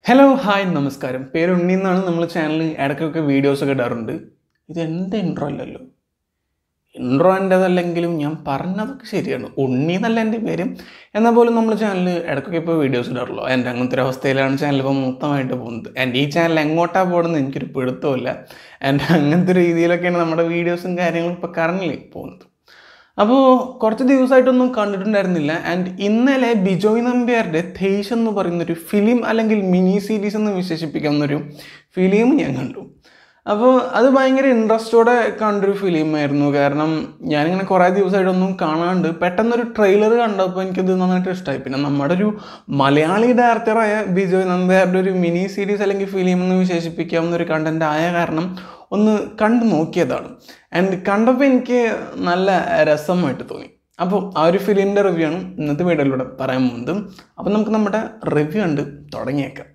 Hello hi നമസ്കാരം പേര് ഉണ്ണി എന്നാണ് നമ്മൾ ചാനലിൽ ഇടയ്ക്കൊക്കെ വീഡിയോസ് ഒക്കെ ഇടാറുണ്ട് ഇത് എൻ്റെ ഇൻട്രോ അല്ലല്ലോ ഇൻട്രോ എൻ്റെതല്ലെങ്കിലും ഞാൻ പറഞ്ഞതൊക്കെ ശരിയാണ് ഉണ്ണി എന്നല്ല എൻ്റെ പേര് എന്നാൽ പോലും നമ്മൾ ചാനലിൽ ഇടയ്ക്കൊക്കെ ഇപ്പോൾ വീഡിയോസ് ഇടാറുള്ളൂ എൻ്റെ അങ്ങനത്തെ ഒരു അവസ്ഥയിലാണ് ചാനൽ ഇപ്പോൾ മൊത്തമായിട്ട് പോകുന്നത് എൻ്റെ ഈ ചാനൽ എങ്ങോട്ടാണ് പോകുന്നത് എനിക്കൊരു പിടുത്തമില്ല എൻ്റെ അങ്ങനത്തെ രീതിയിലൊക്കെയാണ് നമ്മുടെ വീഡിയോസും കാര്യങ്ങളും ഇപ്പോൾ കറങ്ങിൽ പോകുന്നത് അപ്പോൾ കുറച്ച് ദിവസമായിട്ടൊന്നും കണ്ടിട്ടുണ്ടായിരുന്നില്ല ആൻഡ് ഇന്നലെ ബിജോയ് നമ്പ്യാരുടെ തേജ് എന്ന് പറയുന്നൊരു ഫിലിം അല്ലെങ്കിൽ മിനി സീരീസ് എന്ന് വിശേഷിപ്പിക്കാവുന്നൊരു ഫിലിം ഞാൻ കണ്ടു അപ്പോൾ അത് ഭയങ്കര ഇൻട്രസ്റ്റോടെ കണ്ടൊരു ഫിലിമായിരുന്നു കാരണം ഞാനിങ്ങനെ കുറേ ദിവസമായിട്ടൊന്നും കാണാണ്ട് പെട്ടെന്നൊരു ട്രെയിലർ കണ്ടപ്പോൾ എനിക്കത് നന്നായിട്ട് ഇഷ്ടമായി പിന്നെ നമ്മുടെ ഒരു മലയാളി ഡയറക്ടറായ ബിജോയ് നമ്പ്യാരുടെ ഒരു മിനി സീരീസ് അല്ലെങ്കിൽ ഫിലിം എന്ന് വിശേഷിപ്പിക്കാവുന്ന ഒരു കണ്ടന്റ് ആയ കാരണം ഒന്ന് കണ്ടു നോക്കിയതാണ് ആൻഡ് കണ്ടപ്പോൾ എനിക്ക് നല്ല രസമായിട്ട് തോന്നി അപ്പോൾ ആ ഒരു ഫിലിമിൻ്റെ റിവ്യൂ ആണ് ഇന്നത്തെ വീഡിയോയിലൂടെ പറയാൻ പോകുന്നത് അപ്പോൾ നമുക്ക് നമ്മുടെ റിവ്യൂ കണ്ട് തുടങ്ങിയേക്കാം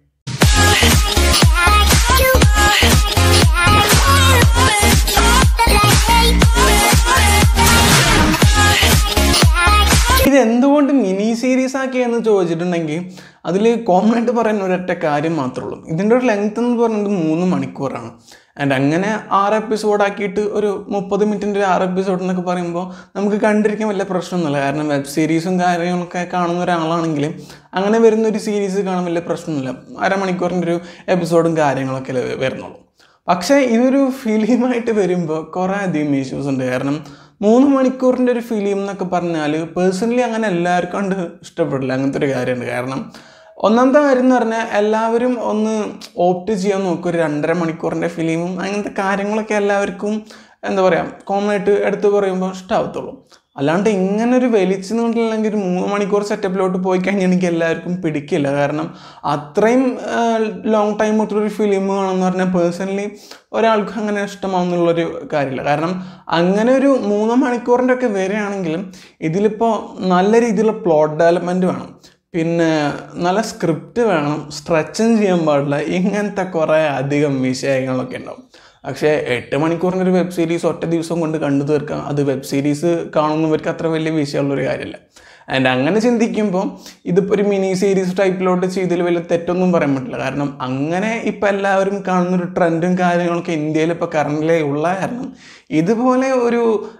ഇത് എന്തുകൊണ്ട് മിനി സീരീസ് ആക്കിയെന്ന് ചോദിച്ചിട്ടുണ്ടെങ്കിൽ അതിൽ കോമൺ ആയിട്ട് പറയുന്ന ഒരൊറ്റ കാര്യം മാത്രമേ ഉള്ളൂ ഇതിൻ്റെ ഒരു ലെങ്ത് എന്ന് പറയുന്നത് മൂന്ന് മണിക്കൂറാണ് ആൻഡ് അങ്ങനെ ആറ് എപ്പിസോഡ് ആക്കിയിട്ട് ഒരു മുപ്പത് മിനിറ്റിൻ്റെ ഒരു ആറ് എപ്പിസോഡ് എന്നൊക്കെ പറയുമ്പോൾ നമുക്ക് കണ്ടിരിക്കാൻ വലിയ പ്രശ്നമൊന്നുമില്ല കാരണം വെബ് സീരീസും കാര്യങ്ങളൊക്കെ കാണുന്ന ഒരാളാണെങ്കിൽ അങ്ങനെ വരുന്ന ഒരു സീരീസ് കാണാൻ വലിയ പ്രശ്നമൊന്നുമില്ല അരമണിക്കൂറിൻ്റെ ഒരു എപ്പിസോഡും കാര്യങ്ങളൊക്കെ വരുന്നുള്ളൂ പക്ഷേ ഇതൊരു ഫിലിമായിട്ട് വരുമ്പോൾ കുറേ അധികം ഇഷ്യൂസ് ഉണ്ട് കാരണം മൂന്ന് മണിക്കൂറിൻ്റെ ഒരു ഫിലിം എന്നൊക്കെ പറഞ്ഞാൽ പേഴ്സണലി അങ്ങനെ എല്ലാവർക്കും കൊണ്ട് ഇഷ്ടപ്പെടില്ല അങ്ങനത്തെ ഒരു കാര്യമുണ്ട് കാരണം ഒന്നാമത്തെ കാര്യം എന്ന് പറഞ്ഞാൽ എല്ലാവരും ഒന്ന് ഓപ്റ്റ് ചെയ്യാൻ നോക്കും ഒരു രണ്ടര മണിക്കൂറിൻ്റെ ഫിലിമും അങ്ങനത്തെ കാര്യങ്ങളൊക്കെ എല്ലാവർക്കും എന്താ പറയുക കോമൺ ആയിട്ട് എടുത്ത് പറയുമ്പോൾ ഇഷ്ടമാവത്തുള്ളൂ അല്ലാണ്ട് ഇങ്ങനെ ഒരു വലിച്ചു നീണ്ടില്ലെങ്കിൽ ഒരു മൂന്ന് മണിക്കൂർ സെറ്റപ്പിലോട്ട് പോയി കഴിഞ്ഞാൽ എനിക്ക് എല്ലാവർക്കും പിടിക്കില്ല കാരണം അത്രയും ലോങ് ടൈം തൊട്ടൊരു ഫിലിം കാണുമെന്ന് പറഞ്ഞാൽ പേഴ്സണലി ഒരാൾക്കും അങ്ങനെ ഇഷ്ടമാവുന്നുള്ളൊരു കാര്യമില്ല കാരണം അങ്ങനെ ഒരു മൂന്ന് മണിക്കൂറിൻ്റെ ഒക്കെ വരികയാണെങ്കിലും ഇതിലിപ്പോൾ നല്ല രീതിയിലുള്ള പ്ലോട്ട് ഡെവലപ്മെൻറ്റ് വേണം പിന്നെ നല്ല സ്ക്രിപ്റ്റ് വേണം സ്ട്രെച്ചും ചെയ്യാൻ പാടില്ല ഇങ്ങനത്തെ കുറേ അധികം വിഷയങ്ങളൊക്കെ ഉണ്ടാവും പക്ഷേ എട്ട് മണിക്കൂറിൻ്റെ ഒരു വെബ് സീരീസ് ഒറ്റ ദിവസം കൊണ്ട് കണ്ടു തീർക്കാം അത് വെബ് സീരീസ് കാണുന്നവർക്ക് അത്ര വലിയ വിഷയമുള്ളൊരു കാര്യമില്ല ആൻഡ് അങ്ങനെ ചിന്തിക്കുമ്പോൾ ഇതിപ്പോൾ ഒരു മിനി സീരീസ് ടൈപ്പിലോട്ട് ചെയ്തതിൽ വലിയ തെറ്റൊന്നും പറയാൻ പറ്റില്ല കാരണം അങ്ങനെ ഇപ്പം എല്ലാവരും കാണുന്നൊരു ട്രെൻഡും കാര്യങ്ങളൊക്കെ ഇന്ത്യയിൽ ഇപ്പോൾ കറണ്ടിലേ ഉള്ള കാരണം ഇതുപോലെ ഒരു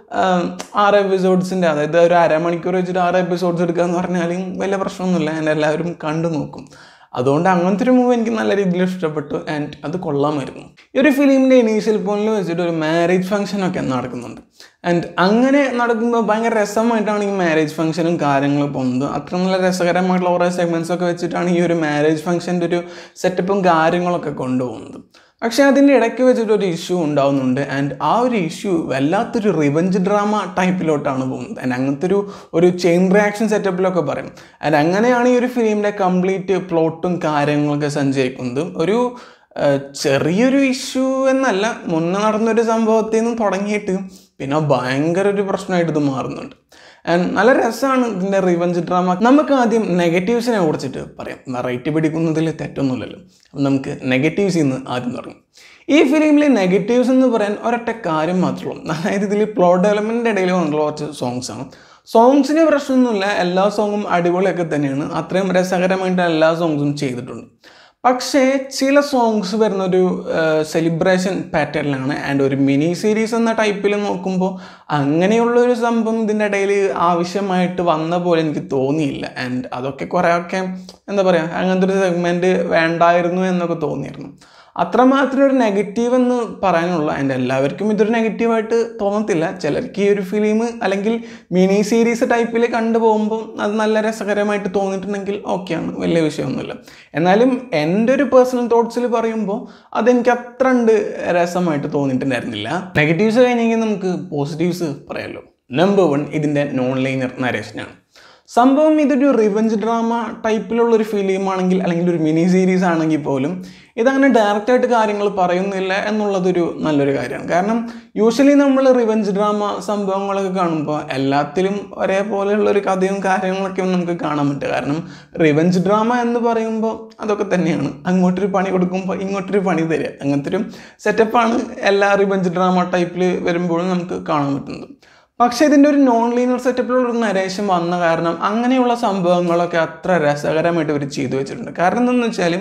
ആറ് എപ്പിസോഡ്സിൻ്റെ അതായത് ഒരു അരമണിക്കൂർ വെച്ചിട്ട് ആറ് എപ്പിസോഡ്സ് എടുക്കുക എന്ന് പറഞ്ഞാലും വലിയ പ്രശ്നമൊന്നുമില്ല ആൻഡ് എല്ലാവരും കണ്ടു നോക്കും അതുകൊണ്ട് അങ്ങനത്തെ ഒരു മൂവ് എനിക്ക് നല്ല രീതിയിൽ ഇഷ്ടപ്പെട്ടു ആൻഡ് അത് കൊള്ളാമായിരുന്നു ഈ ഒരു ഫിലിമിൻ്റെ ഇനീഷ്യൽ പോയിന്റിൽ വെച്ചിട്ട് ഒരു മാരേജ് ഫംഗ്ഷനൊക്കെ നടക്കുന്നുണ്ട് ആൻഡ് അങ്ങനെ നടക്കുമ്പോൾ ഭയങ്കര രസമായിട്ടാണ് ഈ മാരേജ് ഫംഗ്ഷനും കാര്യങ്ങളും പോകുന്നത് അത്ര നല്ല രസകരമായിട്ടുള്ള കുറേ സെഗ്മെൻറ്റ്സ് ഒക്കെ വെച്ചിട്ടാണ് ഈ ഒരു മാരേജ് ഫംഗ്ഷൻ്റെ ഒരു സെറ്റപ്പും കാര്യങ്ങളൊക്കെ കൊണ്ടുപോകുന്നത് പക്ഷേ അതിൻ്റെ ഇടയ്ക്ക് വെച്ചിട്ട് ഒരു ഇഷ്യൂ ഉണ്ടാവുന്നുണ്ട് ആൻഡ് ആ ഒരു ഇഷ്യൂ വല്ലാത്തൊരു റിവഞ്ച് ഡ്രാമ ടൈപ്പിലോട്ടാണ് പോകുന്നത് ആൻഡ് അങ്ങനത്തെ ഒരു ഒരു ചെയിൻ റിയാക്ഷൻ സെറ്റപ്പിലൊക്കെ പറയും ആൻഡ് അങ്ങനെയാണ് ഈ ഒരു ഫിലിമിൻ്റെ കംപ്ലീറ്റ് പ്ലോട്ടും കാര്യങ്ങളൊക്കെ സഞ്ചരിക്കുന്നത് ഒരു ചെറിയൊരു ഇഷ്യൂ എന്നല്ല മുന്നേ നടന്നൊരു സംഭവത്തിൽ നിന്ന് തുടങ്ങിയിട്ട് പിന്നെ ഭയങ്കര ഒരു പ്രശ്നമായിട്ട് ഇത് മാറുന്നുണ്ട് ആൻഡ് നല്ല രസമാണ് ഇതിൻ്റെ റിവഞ്ച് ഡ്രാമ നമുക്ക് ആദ്യം നെഗറ്റീവ്സിനെ കുറിച്ചിട്ട് പറയാം വെറൈറ്റി പിടിക്കുന്നതിൽ തെറ്റൊന്നുമില്ലല്ലോ അപ്പം നമുക്ക് നെഗറ്റീവ്സിൽ നിന്ന് ആദ്യം തുടങ്ങും ഈ ഫിലിമിലെ നെഗറ്റീവ്സ് എന്ന് പറയാൻ ഒരൊറ്റ കാര്യം മാത്രമേ ഉള്ളൂ അതായത് ഇതിൽ പ്ലോട്ട് ഡെവലപ്മെൻറ്റിൻ്റെ ഇടയിൽ വന്നിട്ടുള്ള കുറച്ച് സോങ്സ് ആണ് സോങ്സിന് പ്രശ്നമൊന്നുമില്ല എല്ലാ സോങ്ങും അടിപൊളിയൊക്കെ തന്നെയാണ് അത്രയും രസകരമായിട്ട് എല്ലാ സോങ്സും ചെയ്തിട്ടുണ്ട് പക്ഷേ ചില സോങ്സ് വരുന്ന ഒരു സെലിബ്രേഷൻ പാറ്റേണിലാണ് ആൻഡ് ഒരു മിനി സീരീസ് എന്ന ടൈപ്പിൽ നോക്കുമ്പോൾ അങ്ങനെയുള്ളൊരു സംഭവം ഇതിൻ്റെ ഇടയിൽ ആവശ്യമായിട്ട് വന്ന പോലെ എനിക്ക് തോന്നിയില്ല ആൻഡ് അതൊക്കെ കുറേയൊക്കെ എന്താ പറയുക അങ്ങനത്തെ ഒരു സെഗ്മെൻറ്റ് വേണ്ടായിരുന്നു എന്നൊക്കെ തോന്നിയിരുന്നു അത്രമാത്രം ഒരു നെഗറ്റീവ് എന്ന് പറയാനുള്ള എൻ്റെ എല്ലാവർക്കും ഇതൊരു നെഗറ്റീവായിട്ട് തോന്നത്തില്ല ചിലർക്ക് ഈ ഒരു ഫിലിം അല്ലെങ്കിൽ മിനി സീരീസ് ടൈപ്പിൽ കണ്ടു പോകുമ്പോൾ അത് നല്ല രസകരമായിട്ട് തോന്നിയിട്ടുണ്ടെങ്കിൽ ഓക്കെയാണ് വലിയ വിഷയമൊന്നുമില്ല എന്നാലും എൻ്റെ ഒരു പേഴ്സണൽ തോട്ട്സിൽ പറയുമ്പോൾ അതെനിക്ക് അത്ര ഉണ്ട് രസമായിട്ട് തോന്നിയിട്ടുണ്ടായിരുന്നില്ല നെഗറ്റീവ്സ് കഴിഞ്ഞെങ്കിൽ നമുക്ക് പോസിറ്റീവ്സ് പറയാമല്ലോ നമ്പർ വൺ ഇതിൻ്റെ നോൺ ലൈനർ നരേഷനാണ് സംഭവം ഇതൊരു റിവഞ്ച് ഡ്രാമ ടൈപ്പിലുള്ള ഒരു ഫിലിം ആണെങ്കിൽ അല്ലെങ്കിൽ ഒരു മിനി സീരീസ് ആണെങ്കിൽ പോലും ഇതങ്ങനെ ഡയറക്റ്റായിട്ട് കാര്യങ്ങൾ പറയുന്നില്ല എന്നുള്ളതൊരു നല്ലൊരു കാര്യമാണ് കാരണം യൂഷ്വലി നമ്മൾ റിവഞ്ച് ഡ്രാമ സംഭവങ്ങളൊക്കെ കാണുമ്പോൾ എല്ലാത്തിലും ഒരേപോലെയുള്ള ഒരു കഥയും കാര്യങ്ങളൊക്കെ നമുക്ക് കാണാൻ പറ്റും കാരണം റിവഞ്ച് ഡ്രാമ എന്ന് പറയുമ്പോൾ അതൊക്കെ തന്നെയാണ് അങ്ങോട്ടൊരു പണി കൊടുക്കുമ്പോൾ ഇങ്ങോട്ടൊരു പണി തരിക അങ്ങനത്തെ ഒരു സെറ്റപ്പാണ് എല്ലാ റിവഞ്ച് ഡ്രാമ ടൈപ്പിൽ വരുമ്പോഴും നമുക്ക് കാണാൻ പറ്റുന്നത് പക്ഷേ ഇതിൻ്റെ ഒരു നോൺ ലീനിയർ സെറ്റപ്പിലുള്ള ഒരു നരേഷൻ വന്ന കാരണം അങ്ങനെയുള്ള സംഭവങ്ങളൊക്കെ അത്ര രസകരമായിട്ട് ഇവർ ചെയ്തു വെച്ചിട്ടുണ്ട് കാരണം എന്താണെന്ന് വെച്ചാൽ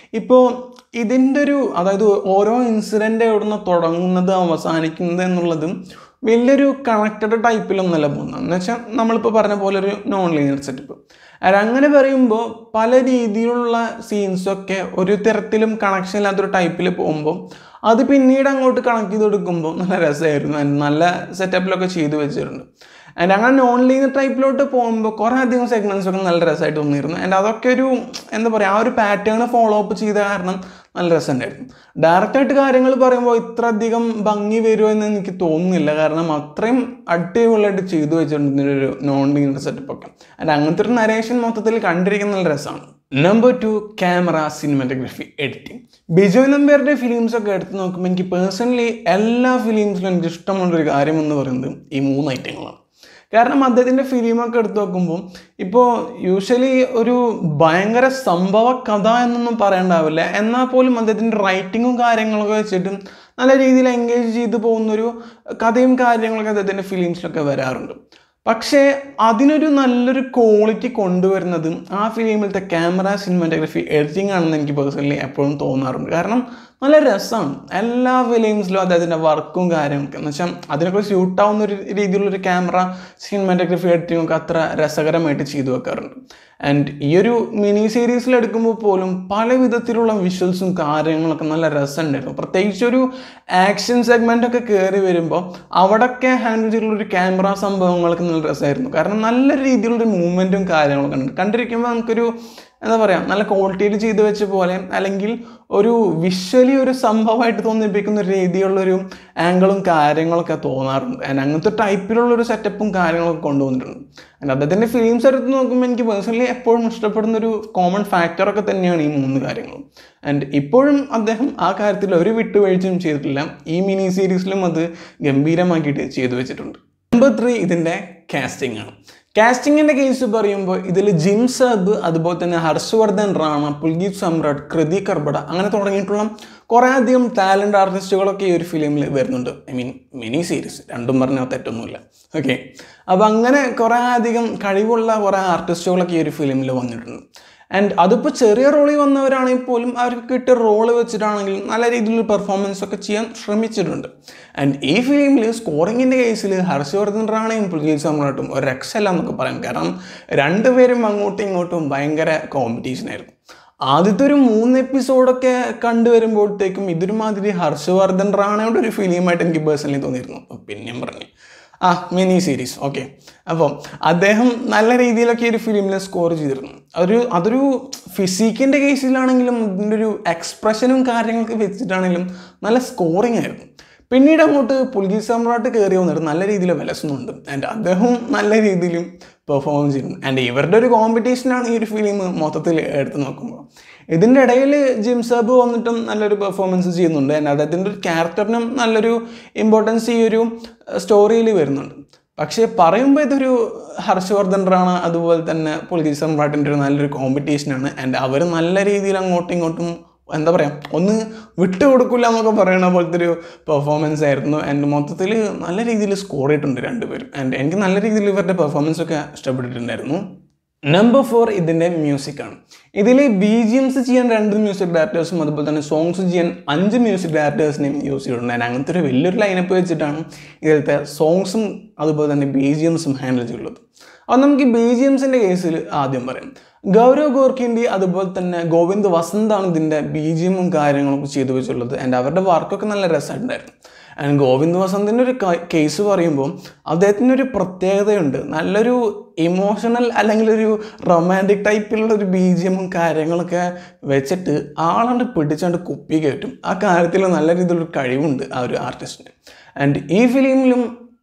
ഇപ്പോൾ ഇതിൻ്റെ ഒരു അതായത് ഓരോ ഇൻസിഡൻ്റ് എവിടുന്ന് തുടങ്ങുന്നത് അവസാനിക്കുന്നത് എന്നുള്ളതും വലിയൊരു കണക്റ്റഡ് ടൈപ്പിലൊന്നല്ല പോകുന്നത് എന്ന് വെച്ചാൽ നമ്മളിപ്പോൾ പറഞ്ഞ പോലെ ഒരു നോൺ ലീനിയർ സെറ്റപ്പ് അങ്ങനെ പറയുമ്പോൾ പല രീതിയിലുള്ള സീൻസൊക്കെ ഒരു തരത്തിലും കണക്ഷൻ ഇല്ലാത്തൊരു ടൈപ്പിൽ പോകുമ്പോൾ അത് പിന്നീട് അങ്ങോട്ട് കണക്ട് ചെയ്ത് കൊടുക്കുമ്പോൾ നല്ല രസമായിരുന്നു and നല്ല സെറ്റപ്പിലൊക്കെ ചെയ്തു വെച്ചിട്ടുണ്ട് ആൻഡ് അങ്ങനെ നോൺ ലീനിയർ ടൈപ്പിലോട്ട് പോകുമ്പോൾ കുറേ അധികം സെഗ്മെൻറ്റ്സ് ഒക്കെ നല്ല രസമായിട്ട് തോന്നിയിരുന്നു ആൻഡ് അതൊക്കെ ഒരു എന്താ പറയുക ആ ഒരു പാറ്റേൺ ഫോളോ അപ്പ് ചെയ്ത കാരണം നല്ല രസമുണ്ടായിരുന്നു ഡയറക്റ്റായിട്ട് കാര്യങ്ങൾ പറയുമ്പോൾ ഇത്ര അധികം ഭംഗി വരുമോ എന്ന് എനിക്ക് തോന്നുന്നില്ല കാരണം അത്രയും അടിപൊളിയായിട്ട് ചെയ്തു വെച്ചിട്ടുണ്ട് ഇതിൻ്റെ ഒരു നോൺ ലീനിയർ സെറ്റപ്പ് ഒക്കെ ആൻഡ് അങ്ങനത്തെ ഒരു നരേഷൻ മൊത്തത്തിൽ കണ്ടിരിക്കുന്ന നല്ല രസമാണ് number two camera cinematography editing Biju നമ്പ്യാരുടെ ഫിലിംസ് ഒക്കെ എടുത്ത് നോക്കുമ്പോൾ എനിക്ക് പേഴ്സണലി എല്ലാ ഫിലിംസിലും എനിക്ക് ഇഷ്ടമുള്ളൊരു കാര്യം എന്ന് പറയുന്നത് ഈ മൂന്ന് ഐറ്റങ്ങളാണ് കാരണം അദ്ദേഹത്തിൻ്റെ ഫിലിമൊക്കെ എടുത്ത് നോക്കുമ്പോൾ ഇപ്പോൾ യൂഷ്വലി ഒരു ഭയങ്കര സംഭവ കഥ എന്നൊന്നും പറയണ്ടാവില്ല എന്നാൽ പോലും അദ്ദേഹത്തിൻ്റെ റൈറ്റിങ്ങും കാര്യങ്ങളൊക്കെ വെച്ചിട്ട് നല്ല രീതിയിൽ എൻഗേജ് ചെയ്ത് പോകുന്നൊരു കഥയും കാര്യങ്ങളൊക്കെ അദ്ദേഹത്തിൻ്റെ ഫിലിംസിലൊക്കെ വരാറുണ്ട് പക്ഷേ അതിനൊരു നല്ലൊരു ക്വാളിറ്റി കൊണ്ടുവരുന്നത് ആ ഫിലിമിലത്തെ ക്യാമറ സിനിമാറ്റോഗ്രഫി എഡിറ്റിംഗ് ആണെന്ന് എനിക്ക് പേഴ്സണലി എപ്പോഴും തോന്നാറുണ്ട് കാരണം നല്ല രസമാണ് എല്ലാ ഫിലിംസിലും അദ്ദേഹത്തിൻ്റെ വർക്കും കാര്യങ്ങളൊക്കെ എന്ന് വെച്ചാൽ അതിനൊക്കെ സ്യൂട്ടാവുന്ന ഒരു രീതിയിലുള്ളൊരു ക്യാമറ സിനിമാറ്റോഗ്രഫി എഡിറ്റിംഗ് ഒക്കെ അത്ര രസകരമായിട്ട് ചെയ്തു വെക്കാറുണ്ട് ആൻഡ് ഈ ഒരു മിനി സീരീസിൽ എടുക്കുമ്പോൾ പോലും പല വിധത്തിലുള്ള വിഷ്വൽസും കാര്യങ്ങളൊക്കെ നല്ല രസമുണ്ടായിരുന്നു പ്രത്യേകിച്ച് ഒരു ആക്ഷൻ സെഗ്മെൻ്റ് ഒക്കെ കയറി വരുമ്പോൾ അവിടെയൊക്കെ ഹാൻഡിൽ ചെയ്തിട്ടുള്ള ഒരു ക്യാമറ സംഭവങ്ങളൊക്കെ നല്ല രസമായിരുന്നു കാരണം നല്ല രീതിയിലുള്ളൊരു മൂവ്മെൻറ്റും കാര്യങ്ങളൊക്കെ ഉണ്ട് കണ്ടിരിക്കുമ്പോൾ നമുക്കൊരു എന്താ പറയുക നല്ല ക്വാളിറ്റിയിൽ ചെയ്തു വെച്ച പോലെ അല്ലെങ്കിൽ ഒരു വിഷ്വലി ഒരു സംഭവമായിട്ട് തോന്നിപ്പിക്കുന്ന ഒരു രീതിയിലുള്ളൊരു ആംഗിളും കാര്യങ്ങളൊക്കെ തോന്നാറുണ്ട് ആൻഡ് അങ്ങനത്തെ ടൈപ്പിലുള്ളൊരു സെറ്റപ്പും കാര്യങ്ങളൊക്കെ കൊണ്ടുവന്നിട്ടുണ്ട് ആൻഡ് അദ്ദേഹത്തിൻ്റെ ഫിലിംസ് എടുത്ത് നോക്കുമ്പോൾ എനിക്ക് പേഴ്സണലി എപ്പോഴും ഇഷ്ടപ്പെടുന്ന ഒരു കോമൺ ഫാക്ടറൊക്കെ തന്നെയാണ് ഈ മൂന്ന് കാര്യങ്ങളും ആൻഡ് ഇപ്പോഴും അദ്ദേഹം ആ കാര്യത്തിൽ ഒരു വിട്ടുവീഴ്ചയും ചെയ്തിട്ടില്ല ഈ മിനി സീരീസിലും അത് ഗംഭീരമാക്കിയിട്ട് ചെയ്തു വെച്ചിട്ടുണ്ട് നമ്പർ ത്രീ ഇതിൻ്റെ കാസ്റ്റിംഗ് ആണ് കാസ്റ്റിങ്ങിൻ്റെ കേസ് പറയുമ്പോൾ ഇതിൽ ജിം സബ് അതുപോലെ തന്നെ ഹർഷവർദ്ധൻ റാണ പുൽഗീത് സമ്രാട്ട് കൃതി കർബട അങ്ങനെ തുടങ്ങിയിട്ടുള്ള കുറേ അധികം ടാലൻ്റ് ആർട്ടിസ്റ്റുകളൊക്കെ ഈ ഒരു ഫിലിമിൽ വരുന്നുണ്ട് ഐ മീൻ മിനി സീരീസ് രണ്ടും പറഞ്ഞാൽ തെറ്റൊന്നുമില്ല ഓക്കെ അപ്പോൾ അങ്ങനെ കുറേ അധികം കഴിവുള്ള കുറേ ആർട്ടിസ്റ്റുകളൊക്കെ ഈ ഒരു ഫിലിമിൽ വന്നിട്ടുണ്ട് ആൻഡ് അതിപ്പോൾ ചെറിയ റോളിൽ വന്നവരാണെങ്കിൽ പോലും അവർക്ക് കിട്ടിയ റോള് വെച്ചിട്ടാണെങ്കിലും നല്ല രീതിയിൽ പെർഫോമൻസ് ഒക്കെ ചെയ്യാൻ ശ്രമിച്ചിട്ടുണ്ട് ആൻഡ് ഈ ഫിലിമിൽ സ്കോറിങ്ങിൻ്റെ കേസിൽ ഹർഷവർദ്ധൻ റാണയും പുൽഗീത് സമ്രാട്ടും ഒരു രക്ഷല്ല എന്നൊക്കെ പറയാം കാരണം രണ്ടുപേരും അങ്ങോട്ടും ഇങ്ങോട്ടും ഭയങ്കര കോമ്പറ്റീഷൻ ആയിരുന്നു ആദ്യത്തെ ഒരു മൂന്ന് എപ്പിസോഡൊക്കെ കണ്ടുവരുമ്പോഴത്തേക്കും ഇതൊരുമാതിരി ഹർഷവർദ്ധൻ റാണയുടെ ഒരു ഫിലിമായിട്ട് എനിക്ക് പേഴ്സണലി തോന്നിയിരുന്നു പിന്നെയും പറഞ്ഞു ആ മിനി സീരീസ് ഓക്കെ അപ്പോൾ അദ്ദേഹം നല്ല രീതിയിലൊക്കെ ഈ ഒരു ഫിലിമിൽ സ്കോർ ചെയ്തിരുന്നു അതൊരു അതൊരു ഫിസിക്കിൻ്റെ കേസിലാണെങ്കിലും ഇതിൻ്റെ ഒരു എക്സ്പ്രഷനും കാര്യങ്ങളൊക്കെ വെച്ചിട്ടാണെങ്കിലും നല്ല സ്കോറിംഗ് ആയിരുന്നു പിന്നീട് അങ്ങോട്ട് പുൽഗീത് സമ്രാട്ട് കയറി വന്നിട്ട് നല്ല രീതിയിൽ വിലസുന്നുണ്ട് ആൻഡ് അദ്ദേഹവും നല്ല രീതിയിലും പെർഫോം ചെയ്യുന്നു ആൻഡ് ഇവരുടെ ഒരു കോമ്പറ്റീഷനാണ് ഈ ഒരു ഫിലിം മൊത്തത്തിൽ എടുത്ത് നോക്കുമ്പോൾ ഇതിൻ്റെ ഇടയിൽ ജിം സാബ് വന്നിട്ടും നല്ലൊരു പെർഫോമൻസ് ചെയ്യുന്നുണ്ട് ആൻഡ് അദ്ദേഹത്തിൻ്റെ ഒരു ക്യാരക്ടറിനും നല്ലൊരു ഇമ്പോർട്ടൻസ് ഈ ഒരു സ്റ്റോറിയിൽ വരുന്നുണ്ട് പക്ഷേ പറയുമ്പോൾ ഇതൊരു ഹർഷവർദ്ധൻ റാണ അതുപോലെ തന്നെ പുൽഗീത് സമ്രാട്ടിൻ്റെ ഒരു നല്ലൊരു കോമ്പറ്റീഷനാണ് ആൻഡ് അവർ നല്ല രീതിയിൽ അങ്ങോട്ടും ഇങ്ങോട്ടും എന്താ പറയുക ഒന്ന് വിട്ടുകൊടുക്കില്ല എന്നൊക്കെ പറയുന്ന പോലത്തെ ഒരു പെർഫോമൻസ് ആയിരുന്നു ആൻഡ് മൊത്തത്തിൽ നല്ല രീതിയിൽ സ്കോർ ചെയ്തിട്ടുണ്ട് രണ്ടുപേരും ആൻഡ് എനിക്ക് നല്ല രീതിയിൽ ഇവരുടെ പെർഫോമൻസ് ഒക്കെ ഇഷ്ടപ്പെട്ടിട്ടുണ്ടായിരുന്നു നമ്പർ ഫോർ ഇതിൻ്റെ മ്യൂസിക്കാണ് ഇതിൽ ബി ജി എംസ് ചെയ്യാൻ രണ്ട് മ്യൂസിക് ഡയറക്ടേഴ്സും അതുപോലെ തന്നെ സോങ്സ് ചെയ്യാൻ അഞ്ച് മ്യൂസിക് ഡയറക്ടേഴ്സിനെയും യൂസ് ചെയ്തിട്ടുണ്ട് ആൻഡ് അങ്ങനത്തെ ഒരു വലിയൊരു ലൈനപ്പ് വെച്ചിട്ടാണ് ഇതിലത്തെ സോങ്സും അതുപോലെ തന്നെ ബി ജി എംസും ഹാൻഡിൽ ചെയ്തുള്ളത് അപ്പോൾ നമുക്ക് ബി ജി എംസിൻ്റെ കേസിൽ ആദ്യം പറയാം ഗൗരവ് ഗോർക്കിൻ്റെ അതുപോലെ തന്നെ ഗോവിന്ദ് വസന്താണ് ഇതിൻ്റെ ബി ജി എമ്മും കാര്യങ്ങളൊക്കെ ചെയ്തു വെച്ചിട്ടുള്ളത് ആൻഡ് അവരുടെ വർക്കൊക്കെ നല്ല രസമുണ്ടായിരുന്നു ആൻഡ് ഗോവിന്ദ് വസന്തിൻ്റെ ഒരു കേസ് പറയുമ്പോൾ അദ്ദേഹത്തിൻ്റെ ഒരു പ്രത്യേകതയുണ്ട് നല്ലൊരു ഇമോഷണൽ അല്ലെങ്കിൽ ഒരു റൊമാൻറ്റിക് ടൈപ്പിലുള്ള ഒരു ബി ജി എമ്മും കാര്യങ്ങളൊക്കെ വെച്ചിട്ട് ആളാണ്ട് പിടിച്ചാണ്ട് കുപ്പി കയറ്റും ആ കാര്യത്തിൽ നല്ല രീതിയിലൊരു കഴിവുണ്ട് ആ ഒരു ആർട്ടിസ്റ്റിന് ആൻഡ് ഈ ഫിലിമിലും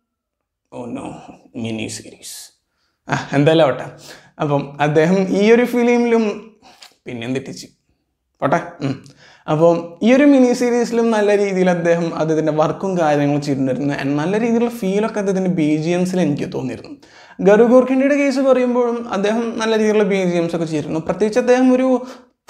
ഓ നോ മിനി സീരീസ് ആ എന്തായാലും ആവട്ടെ അപ്പം അദ്ദേഹം ഈ ഒരു ഫിലിമിലും പിന്നെയും തെറ്റിച്ച് പോട്ടെ ഉം. അപ്പം ഈ ഒരു മിനി സീരീസിലും നല്ല രീതിയിൽ അദ്ദേഹം അദ്ദേഹത്തിൻ്റെ വർക്കും കാര്യങ്ങളും ചെയ്തിട്ടുണ്ടായിരുന്നു And നല്ല രീതിയിലുള്ള ഫീലൊക്കെ അദ്ദേഹത്തിൻ്റെ ബി ജി എംസിൽ എനിക്ക് തോന്നിയിരുന്നു ഗരു ഗോർഖിൻ്റെ കേസ് പറയുമ്പോഴും അദ്ദേഹം നല്ല രീതിയിലുള്ള ബി ജി എംസ് ഒക്കെ ചെയ്തിരുന്നു പ്രത്യേകിച്ച് അദ്ദേഹം ഒരു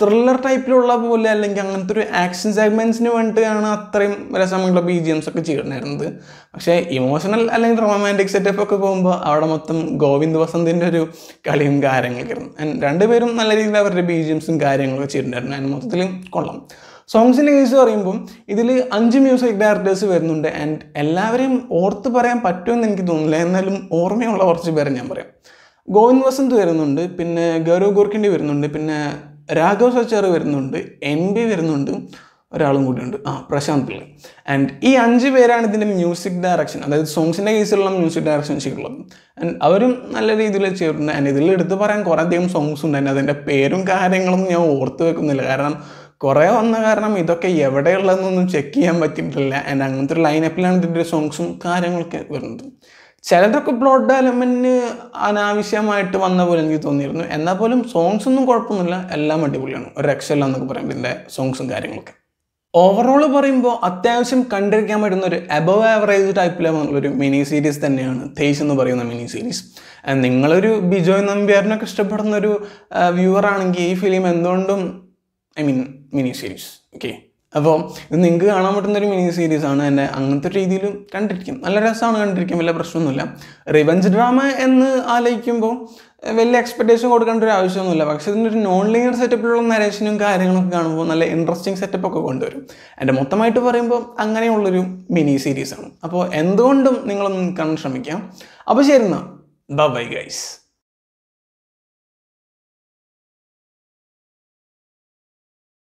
ത്രില്ലർ ടൈപ്പിലുള്ള പോലെ അല്ലെങ്കിൽ അങ്ങനത്തെ ഒരു ആക്ഷൻ സെഗ്മെൻറ്റ്സിന് വേണ്ടിയാണ് അത്രയും രസമുള്ള ബി ജി എംസ് ഒക്കെ ചെയ്തിട്ടുണ്ടായിരുന്നത് പക്ഷേ ഇമോഷണൽ അല്ലെങ്കിൽ റൊമാൻറ്റിക് സെറ്റപ്പ് ഒക്കെ പോകുമ്പോൾ അവിടെ മൊത്തം ഗോവിന്ദ് വസന്തിൻ്റെ ഒരു കളിയും കാര്യങ്ങളൊക്കെ ആയിരുന്നു ആൻഡ് രണ്ടുപേരും നല്ല രീതിയിൽ അവരുടെ ബി ജി എംസും കാര്യങ്ങളൊക്കെ ചെയ്തിട്ടുണ്ടായിരുന്നു ആൻഡ് മൊത്തത്തിൽ കൊള്ളാം സോങ്സിൻ്റെ കേസ് പറയുമ്പോൾ ഇതിൽ അഞ്ച് മ്യൂസിക് ഡയറക്ടേഴ്സ് വരുന്നുണ്ട് ആൻഡ് എല്ലാവരെയും ഓർത്ത് പറയാൻ പറ്റുമെന്ന് എനിക്ക് തോന്നുന്നില്ല എന്നാലും ഓർമ്മയുള്ള കുറച്ച് പേരെ ഞാൻ പറയാം ഗോവിന്ദ് വസന്ത് വരുന്നുണ്ട് പിന്നെ ഗൗരവ് ഗോർക്കിൻ്റെ വരുന്നുണ്ട് പിന്നെ രാഘവ് സച്ചാർ വരുന്നുണ്ട് എൻ ബി വരുന്നുണ്ട് ഒരാളും കൂടിയുണ്ട് ആ പ്രശാന്ത് പിള്ള ആൻഡ് ഈ അഞ്ച് പേരാണ് ഇതിൻ്റെ മ്യൂസിക് ഡയറക്ഷൻ അതായത് സോങ്സിൻ്റെ കേസിലുള്ള മ്യൂസിക് ഡയറക്ഷൻ ചെയ്തിട്ടുള്ളത് ആൻഡ് അവരും നല്ല രീതിയിൽ ചെയ്തിട്ടുണ്ട് ആൻഡ് ഇതിൽ എടുത്ത് പറയാൻ കുറേ അധികം സോങ്സ് ഉണ്ട് ആൻഡ് അതിൻ്റെ പേരും കാര്യങ്ങളും ഞാൻ ഓർത്ത് വെക്കുന്നില്ല കാരണം കുറേ വന്ന കാരണം ഇതൊക്കെ എവിടെയുള്ളതെന്നൊന്നും ചെക്ക് ചെയ്യാൻ പറ്റിയിട്ടില്ല ആൻഡ് അങ്ങനത്തെ ഒരു ലൈനപ്പിലാണ് ഇതിൻ്റെ സോങ്സും കാര്യങ്ങളൊക്കെ വരുന്നത് ചിലതൊക്കെ പ്ലോട്ട് ഡെവലപ്മെൻറ്റിന് അനാവശ്യമായിട്ട് വന്ന പോലെ എനിക്ക് തോന്നിയിരുന്നു എന്നാൽ പോലും സോങ്സ് ഒന്നും കുഴപ്പമൊന്നുമില്ല എല്ലാം അടിപൊളിയാണ് ഒരു രക്ഷയില്ല എന്നൊക്കെ പറയാം ഇതിൻ്റെ സോങ്സും കാര്യങ്ങളൊക്കെ ഓവറോൾ പറയുമ്പോൾ അത്യാവശ്യം കണ്ടിരിക്കാൻ പറ്റുന്ന ഒരു അബവ് ആവറേജ് ടൈപ്പിലുള്ളൊരു മിനി സീരീസ് തന്നെയാണ് തേജ് എന്ന് പറയുന്ന മിനി സീരീസ് നിങ്ങളൊരു ബിജോയ് നമ്പ്യാറിനൊക്കെ ഇഷ്ടപ്പെടുന്ന ഒരു വ്യൂവർ ആണെങ്കിൽ ഈ ഫിലിം എന്തുകൊണ്ടും I mean mini series okay അപ്പോൾ ഇത് നിങ്ങൾക്ക് കാണാൻ പറ്റുന്ന ഒരു മിനി സീരീസ് ആണ് എൻ്റെ അങ്ങനത്തെ ഒരു രീതിയിലും കണ്ടിരിക്കും നല്ല രസമാണ് കണ്ടിരിക്കും വലിയ പ്രശ്നമൊന്നുമില്ല റിവഞ്ച് ഡ്രാമ എന്ന് ആലോചിക്കുമ്പോൾ വലിയ എക്സ്പെക്ടേഷൻ കൊടുക്കേണ്ട ഒരു ആവശ്യമൊന്നുമില്ല പക്ഷേ ഇതിൻ്റെ ഒരു നോൺ ലീനിയർ സെറ്റപ്പിലുള്ള നരേഷനും കാര്യങ്ങളൊക്കെ കാണുമ്പോൾ നല്ല ഇൻട്രസ്റ്റിംഗ് സെറ്റപ്പ് ഒക്കെ കൊണ്ടുവരും എൻ്റെ മൊത്തമായിട്ട് പറയുമ്പോൾ അങ്ങനെയുള്ളൊരു മിനി സീരീസാണ് അപ്പോൾ എന്തുകൊണ്ടും നിങ്ങളൊന്ന് കാണാൻ ശ്രമിക്കാം അപ്പോൾ ശരി എന്നാൽ ബൈ ഗൈസ്